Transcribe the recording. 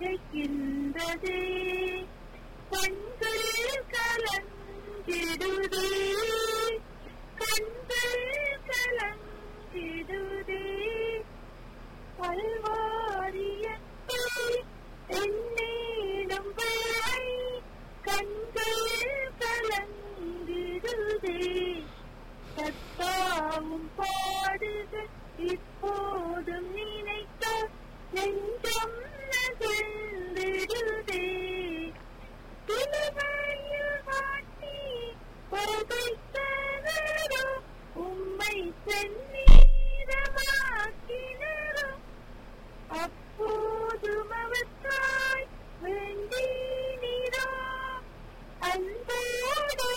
திகைக்கின்றதே கண்கள் கலங்கிடுதே கண்கள் கலங்கிடுதே பல்வாரியத்தை என்னிடம் வரை கண்கள் கலங்கிடுதே கத்தாவும் பாடுகள் இப்போதும் நினைத்த நெஞ்சம் நகர்ந்திடுதே திருவையில் மாட்டி பகைத்தனரோ உம்மை செந்நீரமாக்கினரோ அப்போதும் அவற்றாய் வேண்டினீரோ அந்த